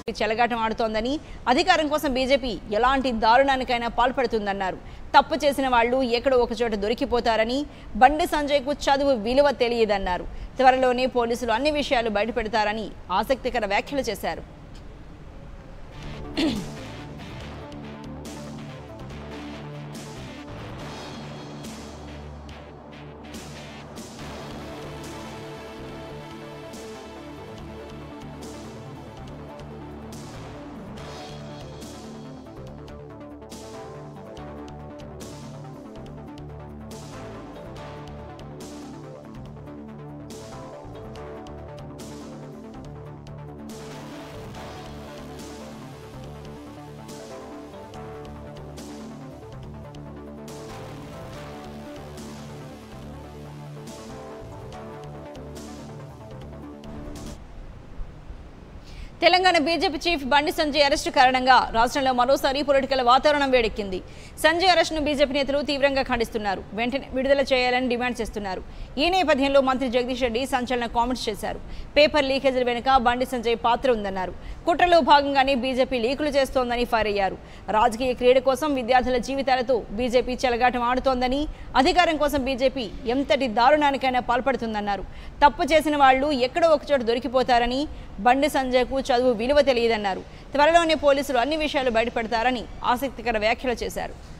చెలగాటం ఆడుతోందని అధికారం కోసం బీజేపీ ఎలాంటి దారుణానికైనా పాల్పడుతుందన్నారు తప్పు చేసిన వాళ్ళు ఎక్కడో ఒక చోట దొరికిపోతారని బండి సంజయ్కు చదువు విలువ తెలియదన్నారు త్వరలోనే పోలీసులు అన్ని విషయాలు బయటపెడతారని ఆసక్తికర వ్యాఖ్యలు చేశారు తెలంగాణ బీజేపీ చీఫ్ బండి సంజయ్ అరెస్టు కారణంగా రాష్ట్రంలో మరోసారి పొలిటికల్ వాతావరణం వేడెక్కింది సంజయ్ అరెస్టును బీజేపీ నేతలు తీవ్రంగా ఖండిస్తున్నారు వెంటనే విడుదల చేయాలని డిమాండ్ చేస్తున్నారు ఈ నేపథ్యంలో మంత్రి జగదీష్ రెడ్డి సంచలన కామెంట్స్ చేశారు పేపర్ లీకేజీల వెనుక బండి సంజయ్ పాత్ర ఉందన్నారు కుట్రలో భాగంగానే బీజేపీ లీకులు చేస్తోందని ఫైర్ అయ్యారు రాజకీయ క్రీడ కోసం విద్యార్థుల జీవితాలతో బీజేపీ చెలగాటం ఆడుతోందని అధికారం కోసం బీజేపీ ఎంతటి దారుణానికైనా పాల్పడుతుందన్నారు తప్పు చేసిన వాళ్ళు ఎక్కడో ఒకచోట దొరికిపోతారని బండి సంజయ్కు చదువు విలువ తెలియదన్నారు త్వరలోనే పోలీసులు అన్ని విషయాలు బయటపెడతారని ఆసక్తికర వ్యాఖ్యలు చేశారు